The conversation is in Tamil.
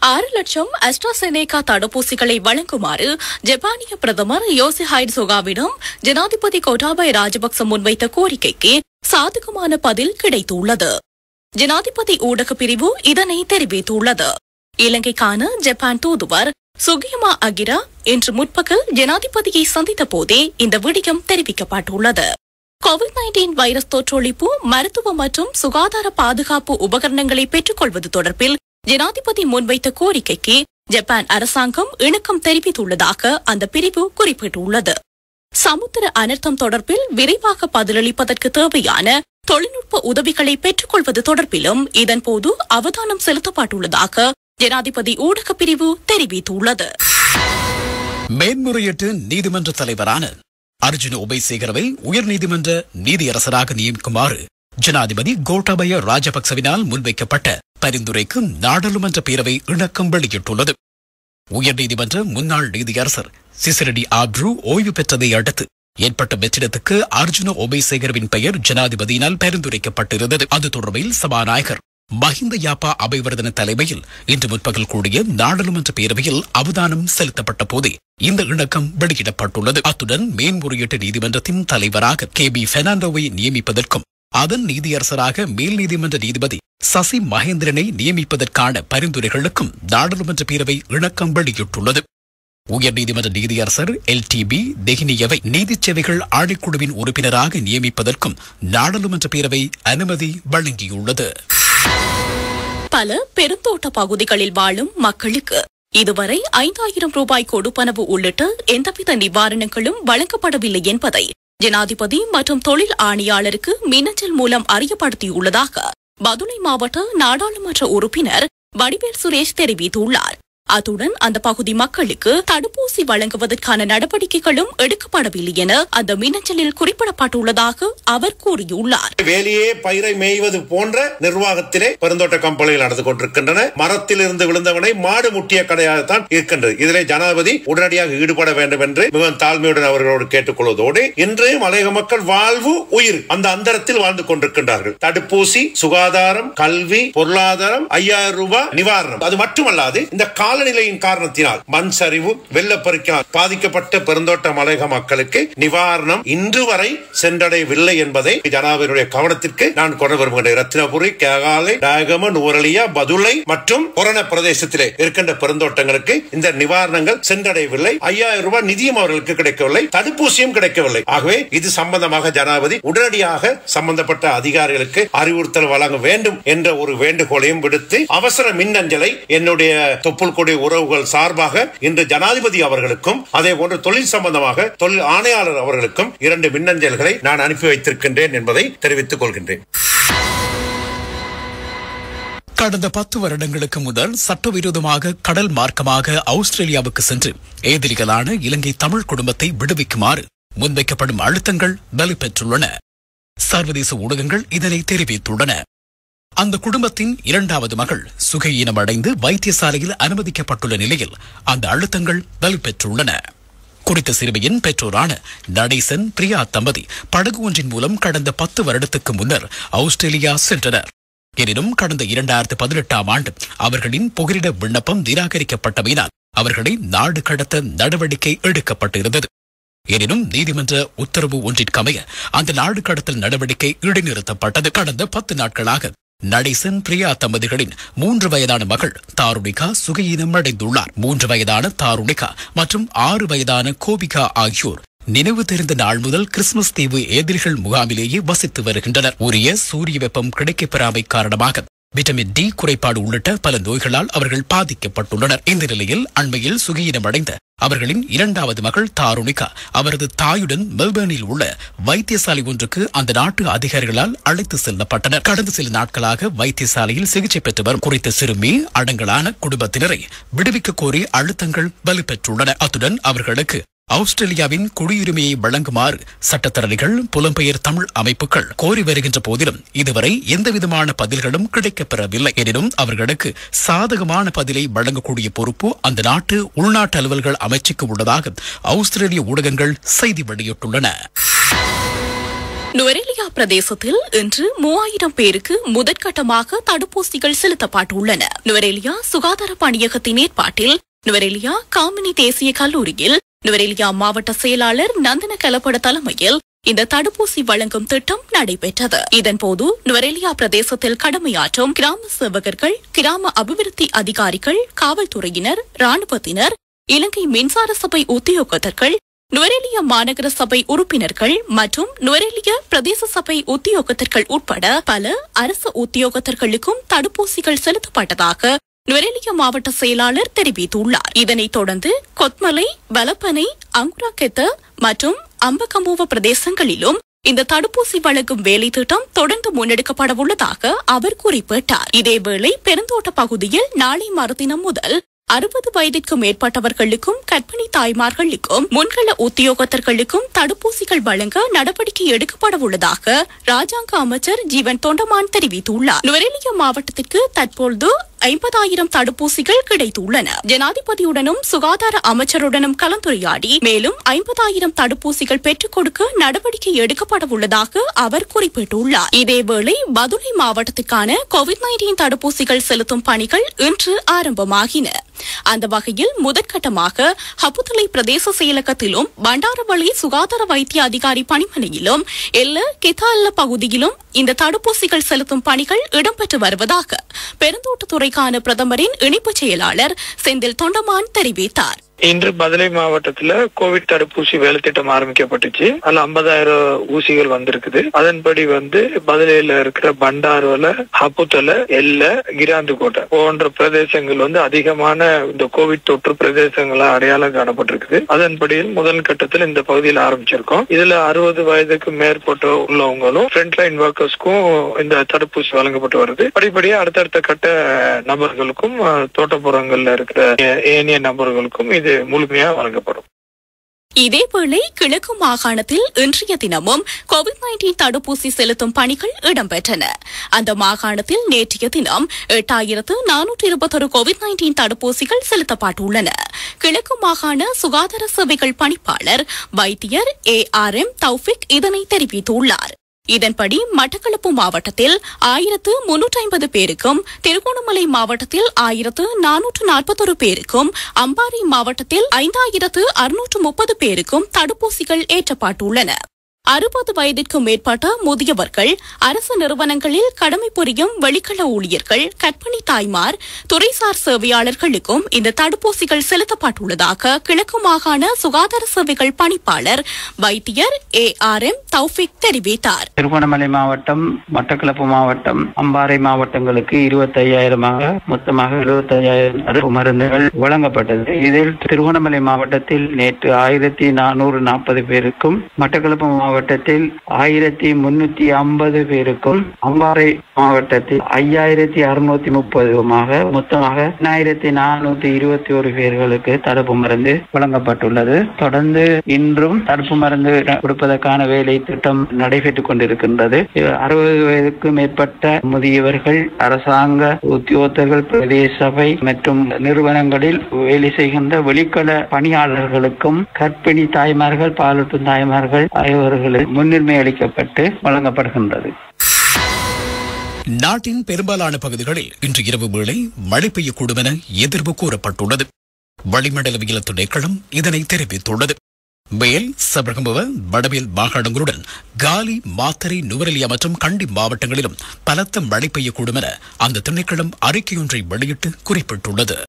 ஆறு லட்சம் அஸ்ட்ராசெனேகா தடுப்பூசிகளை வழங்குமாறு ஜப்பானிய பிரதமர் யோசிஹைட் சுகாவிடம் ஜனாதிபதி கோட்டாபய ராஜபக்ச முன்வைத்த கோரிக்கைக்கு சாதகமான பதில் கிடைத்துள்ளது ஜனாதிபதி ஊடக பிரிவு இதனை தெரிவித்துள்ளது இலங்கைக்கான ஜப்பான் தூதுவர் சுகியமா அகிரா இன்று முற்பகல் ஜனாதிபதியை சந்தித்த போதே இந்த விடயம் தெரிவிக்கப்பட்டுள்ளது கோவிட் நைன்டீன் வைரஸ் தொற்றொழிப்பு மருத்துவ மற்றும் சுகாதார பாதுகாப்பு உபகரணங்களை பெற்றுக்கொள்வது தொடர்பில் ஜனாதிபதி முன்வைத்த கோரிக்கைக்கு ஜப்பான் அரசாங்கம் இணக்கம் தெரிவித்துள்ளதாக அந்த பிரிவு குறிப்பிட்டுள்ளது சமுத்திர அனர்த்தம் தொடர்பில் விரைவாக பதிலளிப்பதற்கு தேவையான தொழில்நுட்ப உதவிகளை பெற்றுக்கொள்வது தொடர்பிலும் இதன்போது அவதானம் செலுத்தப்பட்டுள்ளதாக ஜனாதிபதி ஊடகப் பிரிவு தெரிவித்துள்ளது மேன்முறையீட்டு நீதிமன்ற தலைவரான அர்ஜுன உபயசேகரவை உயர்நீதிமன்ற நீதியரசராக நியமிக்குமாறு ஜனாதிபதி கோட்டாபய ராஜபக்சவினால் முன்வைக்கப்பட்ட பரிந்துரைக்கு நாடாளுமன்ற பேரவை இணக்கம் வெளியிட்டுள்ளது உயர்நீதிமன்ற முன்னாள் நீதியரசர் சிசிரடி ஆப்ரூ ஓய்வு பெற்றதை அடுத்து ஏற்பட்ட வெற்றிடத்துக்கு அர்ஜுன உபயசேகரவின் பெயர் ஜனாதிபதியினால் பரிந்துரைக்கப்பட்டிருந்தது அது தொடர்பில் சபாநாயகர் மஹிந்த யாப்பா அபயவர்தன தலைமையில் இன்று முற்பகல் கூடிய நாடாளுமன்ற பேரவையில் அவதானம் செலுத்தப்பட்ட போதே இந்த இணக்கம் வெளியிடப்பட்டுள்ளது அத்துடன் மேன்முறையீட்டு நீதிமன்றத்தின் தலைவராக கே பி பெர்னாண்டோவை நியமிப்பதற்கும் அதன் நீதியரசராக மேல் நீதிமன்ற நீதிபதி சசி மகேந்திரனை நியமிப்பதற்கான பரிந்துரைகளுக்கும் நாடாளுமன்ற பேரவை இணக்கம் வெளியிட்டுள்ளது உயர்நீதிமன்ற நீதியரசர் எல் டி பி தெஹினியவை நீதிச் சேவைகள் ஆணைக்குழுவின் உறுப்பினராக நியமிப்பதற்கும் நாடாளுமன்ற பேரவை அனுமதி வழங்கியுள்ளது பல பெருந்தோட்ட பகுதிகளில் வாழும் மக்களுக்கு இதுவரை ஐந்தாயிரம் ரூபாய் கொடுப்பனவு உள்ளிட்ட எந்தவித நிவாரணங்களும் வழங்கப்படவில்லை என்பதை ஜனாதிபதி மற்றும் தொழில் ஆணையாளருக்கு மின்னஞ்சல் மூலம் அறியப்படுத்தியுள்ளதாக பதுளை மாவட்ட நாடாளுமன்ற உறுப்பினர் வடிவேல் சுரேஷ் தெரிவித்துள்ளார் அத்துடன் அந்த பகுதி மக்களுக்கு தடுப்பூசி வழங்குவதற்கான நடவடிக்கைகளும் எடுக்கப்படவில்லை என அந்த மின்னஞ்சலில் குறிப்பிடப்பட்டுள்ளதாக அவர் கூறியுள்ளார் வேலியே பயிரை மேய்வது போன்ற நிர்வாகத்திலே பெருந்தோட்ட கம்பெனிகள் நடந்து கொண்டிருக்கின்றன மரத்தில் இருந்து விழுந்தவனை மாடு முட்டிய கடையாகத்தான் இருக்கின்றது இதிலே ஜனாதிபதி உடனடியாக ஈடுபட வேண்டும் என்று மிகவும் தாழ்மையுடன் அவர்களோடு கேட்டுக்கொள்வதோடு இன்று மலையக மக்கள் வாழ்வு உயிர் அந்த அந்தரத்தில் வாழ்ந்து கொண்டிருக்கின்றார்கள் தடுப்பூசி சுகாதாரம் கல்வி பொருளாதாரம் ஐயாயிரம் ரூபாய் நிவாரணம் அது மட்டுமல்லாது இந்த காலநிலையின் காரணத்தினால் மண் சரிவு வெள்ளப்பெருக்கினால் பாதிக்கப்பட்ட பெருந்தோட்ட மலையக மக்களுக்கு நிவாரணம் இன்று வரை சென்றடையவில்லை என்பதை ஜனாதிபதியுடைய கவனத்திற்கு நான் கொண்டு வருகின்றேன் ரத்தினபுரி கேகாலை டயகம நூரலியா பதுளை மற்றும் கொரோனா பிரதேசத்திலே இருக்கின்ற பெருந்தோட்டங்களுக்கு இந்த நிவாரணங்கள் சென்றடையவில்லை ஐயாயிரம் ரூபாய் நிதியும் அவர்களுக்கு கிடைக்கவில்லை தடுப்பூசியும் கிடைக்கவில்லை ஆகவே இது சம்பந்தமாக ஜனாதிபதி உடனடியாக சம்பந்தப்பட்ட அதிகாரிகளுக்கு அறிவுறுத்தல் வழங்க வேண்டும் என்ற ஒரு வேண்டுகோளையும் விடுத்து அவசர மின்னஞ்சலை என்னுடைய தொப்புள் கொடி உறவுகள் சார்பாக இன்று ஜனாதிபதி அவர்களுக்கும் அதே போன்று தொழில் சம்பந்தமாக தொழில் ஆணையாளர் அவர்களுக்கும் இரண்டு மின்னஞ்சல்களை நான் அனுப்பி வைத்திருக்கின்றேன் என்பதை தெரிவித்துக் கொள்கின்றேன் கடந்த பத்து வருடங்களுக்கு முதல் சட்டவிரோதமாக கடல் மார்க்கமாக ஆஸ்திரேலியாவுக்கு சென்று எதிரிகளான இலங்கை தமிழ் குடும்பத்தை விடுவிக்குமாறு முன்வைக்கப்படும் அழுத்தங்கள் வலுப்பெற்றுள்ளன சர்வதேச ஊடகங்கள் இதனை தெரிவித்துள்ளன அந்த குடும்பத்தின் இரண்டாவது மகள் சுகையினமடைந்து வைத்தியசாலையில் அனுமதிக்கப்பட்டுள்ள நிலையில் அந்த அழுத்தங்கள் வலுப்பெற்றுள்ளன குறித்த சிறுமியின் பெற்றோரான நடேசன் பிரியா தம்பதி படகு ஒன்றின் மூலம் கடந்த பத்து வருடத்துக்கு முன்னர் ஆஸ்திரேலியா சென்றனர் எனினும் கடந்த இரண்டாயிரத்து பதினெட்டாம் ஆண்டு அவர்களின் புகலிட விண்ணப்பம் நிராகரிக்கப்பட்டமையினால் அவர்களை நாடு கடத்த நடவடிக்கை எடுக்கப்பட்டிருந்தது எனினும் நீதிமன்ற உத்தரவு ஒன்றிற்கமைய அந்த நாடு கடத்தல் நடவடிக்கை இடைநிறுத்தப்பட்டது கடந்த பத்து நாட்களாக நடேசன் பிரியா தம்பதிகளின் மூன்று வயதான மகள் தாருணிகா சுகையினம் அடைந்துள்ளார் மூன்று வயதான தாருணிகா மற்றும் ஆறு வயதான கோபிகா ஆகியோர் நினைவு தெரிந்த நாள் முதல் கிறிஸ்துமஸ் தீவு எதிரிகள் முகாமிலேயே வசித்து வருகின்றனர் உரிய சூரிய வெப்பம் கிடைக்கப்பெறாமை காரணமாக விட்டமின் டி குறைபாடு உள்ளிட்ட பல நோய்களால் அவர்கள் பாதிக்கப்பட்டுள்ளனர் இந்த நிலையில் அண்மையில் சுகையினமடைந்த அவர்களின் இரண்டாவது மகள் தாருணிகா அவரது தாயுடன் மெல்பர்னில் உள்ள வைத்தியசாலை ஒன்றுக்கு அந்த நாட்டு அதிகாரிகளால் அழைத்து செல்லப்பட்டனர் கடந்த சில நாட்களாக வைத்தியசாலையில் சிகிச்சை பெற்று வரும் குறித்த சிறுமி அடங்கலான குடும்பத்தினரை விடுவிக்க கோரி அழுத்தங்கள் வலுப்பெற்றுள்ளன அத்துடன் அவர்களுக்கு ஆஸ்திரேலியாவின் குடியுரிமையை வழங்குமாறு சட்டத்தரணிகள் புலம்பெயர் தமிழ் அமைப்புகள் கோரி வருகின்ற போதிலும் இதுவரை எந்தவிதமான பதில்களும் கிடைக்கப்பெறவில்லை எனினும் அவர்களுக்கு சாதகமான பதிலை வழங்கக்கூடிய பொறுப்பு அந்த நாட்டு உள்நாட்டு அலுவல்கள் அமைச்சுக்கு உள்ளதாக ஆஸ்திரேலிய ஊடகங்கள் செய்தி வெளியிட்டுள்ளன நுவரெலியா பிரதேசத்தில் இன்று மூவாயிரம் பேருக்கு முதற்கட்டமாக தடுப்பூசிகள் செலுத்தப்பட்டுள்ளன நுவரெலியா சுகாதார பணியகத்தின் ஏற்பாட்டில் நுவரெலியா காமினி தேசிய கல்லூரியில் நுவரெலியா மாவட்ட செயலாளர் நந்தன கலப்பட தலைமையில் இந்த தடுப்பூசி வழங்கும் திட்டம் நடைபெற்றது இதன்போது நுவரெலியா பிரதேசத்தில் கடமையாற்றும் கிராம சேவகர்கள் கிராம அபிவிருத்தி அதிகாரிகள் காவல்துறையினர் ராணுவத்தினர் இலங்கை மின்சார சபை உத்தியோகத்தர்கள் நுவரெலியா மாநகர சபை உறுப்பினர்கள் மற்றும் நுவரெலியா பிரதேச சபை உத்தியோகத்தர்கள் உட்பட பல அரசு உத்தியோகத்தர்களுக்கும் தடுப்பூசிகள் செலுத்தப்பட்டதாக நுவரெலியா மாவட்ட செயலாளர் தெரிவித்துள்ளார் இதனைத் தொடர்ந்து கொத்மலை வலப்பனை அங்குராக்கெத்த மற்றும் அம்பகம்புவ பிரதேசங்களிலும் இந்த தடுப்பூசி வழங்கும் வேலை திட்டம் தொடர்ந்து முன்னெடுக்கப்பட உள்ளதாக அவர் குறிப்பிட்டார் இதேவேளை பெருந்தோட்ட பகுதியில் நாளை மறுதினம் முதல் அறுபது வயதிற்கு மேற்பட்டவர்களுக்கும் கர்ப்பிணி தாய்மார்களுக்கும் முன்கள உத்தியோகத்தர்களுக்கும் தடுப்பூசிகள் வழங்க நடவடிக்கை எடுக்கப்பட உள்ளதாக ராஜாங்க அமைச்சர் ஜீவன் தொண்டமான் தெரிவித்துள்ளார் நுவரெலியா மாவட்டத்திற்கு தற்பொழுது ஐம்பதாயிரம் தடுப்பூசிகள் கிடைத்துள்ளன ஜனாதிபதியுடனும் சுகாதார அமைச்சருடனும் கலந்துரையாடி மேலும் ஐம்பதாயிரம் தடுப்பூசிகள் பெற்றுக் கொடுக்க நடவடிக்கை எடுக்கப்பட உள்ளதாக அவர் குறிப்பிட்டுள்ளார் இதேவேளை பதுளை மாவட்டத்திற்கான கோவிட் நைன்டீன் தடுப்பூசிகள் செலுத்தும் பணிகள் இன்று ஆரம்பமாகின அந்த வகையில் முதற்கட்டமாக ஹப்புத்தலை பிரதேச செயலகத்திலும் பண்டாரவளி சுகாதார வைத்திய அதிகாரி பணிமனையிலும் எல்ல கெத்தால்ல பகுதியிலும் இந்த தடுப்பூசிகள் செலுத்தும் பணிகள் இடம்பெற்று வருவதாக பெருந்தோட்டத்துறைக்கான பிரதமரின் இணைப்புச் செயலாளர் செந்தில் தொண்டமான் தெரிவித்தார் இன்று பதலை மாவட்டத்துல கோவிட் தடுப்பூசி வேலை திட்டம் ஆரம்பிக்கப்பட்டுச்சு அதுல ஐம்பதாயிரம் ஊசிகள் வந்திருக்குது அதன்படி வந்து பதலையில இருக்கிற பண்டாரோல ஹப்புத்தல எல்ல கிராந்துக்கோட்டை போன்ற பிரதேசங்கள் வந்து அதிகமான இந்த கோவிட் தொற்று பிரதேசங்களா அடையாளம் காணப்பட்டிருக்குது அதன்படியில் முதல் கட்டத்தில் இந்த பகுதியில் ஆரம்பிச்சிருக்கோம் இதுல அறுபது வயதுக்கு மேற்பட்ட உள்ளவங்களும் ஃப்ரண்ட் லைன் ஒர்க்கர்ஸ்க்கும் இந்த தடுப்பூசி வழங்கப்பட்டு வருது படிப்படியா அடுத்தடுத்த கட்ட நபர்களுக்கும் அஹ், தோட்டப்புறங்கள்ல இருக்கிற ஏ- ஏனைய நபர்களுக்கும் இது முழுமையா வழங்கப்படும் இதேவேளை கிழக்கு மாகாணத்தில் இன்றைய தினமும் கோவிட் நைன்டீன் தடுப்பூசி செலுத்தும் பணிகள் இடம்பெற்றன அந்த மாகாணத்தில் நேற்றைய தினம் எட்டாயிரத்து நானூற்று இருபத்தொரு கோவிட் நைன்டீன் தடுப்பூசிகள் செலுத்தப்பட்டுள்ளன கிழக்கு மாகாண சுகாதார சேவைகள் பணிப்பாளர் வைத்தியர் ஏ ஆர் எம் தௌஃபிக் இதனை தெரிவித்துள்ளார் இதன்படி மட்டக்களப்பு மாவட்டத்தில் ஆயிரத்து முன்னூற்றி ஐம்பது பேருக்கும் திருகோணமலை மாவட்டத்தில் ஆயிரத்து நானூற்று நாற்பத்தொரு பேருக்கும் அம்பாறை மாவட்டத்தில் ஐந்தாயிரத்து அறுநூற்று முப்பது பேருக்கும் தடுப்பூசிகள் ஏற்றப்பட்டுள்ளன அறுபது வயதிற்கு மேற்பட்ட முதியவர்கள் அரசு நிறுவனங்களில் கடமை புரியும் வெளிக்கள ஊழியர்கள் கர்ப்பிணி தாய்மார் துறைசார் சேவையாளர்களுக்கும் இந்த தடுப்பூசிகள் செலுத்தப்பட்டுள்ளதாக கிழக்கு மாகாண சுகாதார சேவைகள் பணிப்பாளர் வைத்தியர் ஏ ஆர் எம் தௌஃபிக் தெரிவித்தார் திருகோணமலை மாவட்டம் மட்டக்களப்பு மாவட்டம் அம்பாறை மாவட்டங்களுக்கு இருபத்தையாயிரமாக மொத்தமாக எழுபத்தையாயிரம் தடுப்பு மருந்துகள் வழங்கப்பட்டது இதில் திருகோணமலை மாவட்டத்தில் நேற்று ஆயிரத்தி நானூறு நாற்பது பேருக்கும் மட்டக்களப்பு மாவட்டத்தில் ஆயிரத்தி முன்னூத்தி ஐம்பது பேருக்கும் அம்பாறை மாவட்டத்தில் ஐயாயிரத்தி அறுநூத்தி முப்பதுமாக மொத்தமாக எண்ணாயிரத்தி நானூத்தி இருபத்தி ஒரு பேர்களுக்கு தடுப்பு மருந்து வழங்கப்பட்டுள்ளது தொடர்ந்து இன்றும் தடுப்பு மருந்து கொடுப்பதற்கான வேலை திட்டம் நடைபெற்றுக் கொண்டிருக்கின்றது அறுபது வயதுக்கு மேற்பட்ட முதியவர்கள் அரசாங்க உத்தியோகத்தர்கள் பிரதேச சபை மற்றும் நிறுவனங்களில் வேலை செய்கின்ற வெளிக்கள பணியாளர்களுக்கும் கர்ப்பிணி தாய்மார்கள் பாலூட்டும் தாய்மார்கள் ஆகியோர்களுக்கு முன்னுரிமை அளிக்கப்பட்டு வழங்கப்படுகின்றது நாட்டின் பெரும்பாலான பகுதிகளில் இன்று இரவு வேளை மழை பெய்யக்கூடும் என எதிர்வு கூறப்பட்டுள்ளது வளிமண்டலவியல் திணைக்களம் இதனை தெரிவித்துள்ளது மேல் சபரகமுவ வடமேல் மாகாணங்களுடன் காலி மாத்தறை நுவரெலியா மற்றும் கண்டி மாவட்டங்களிலும் பலத்த மழை பெய்யக்கூடும் என அந்த திணைக்களம் அறிக்கையொன்றை வெளியிட்டு குறிப்பிட்டுள்ளது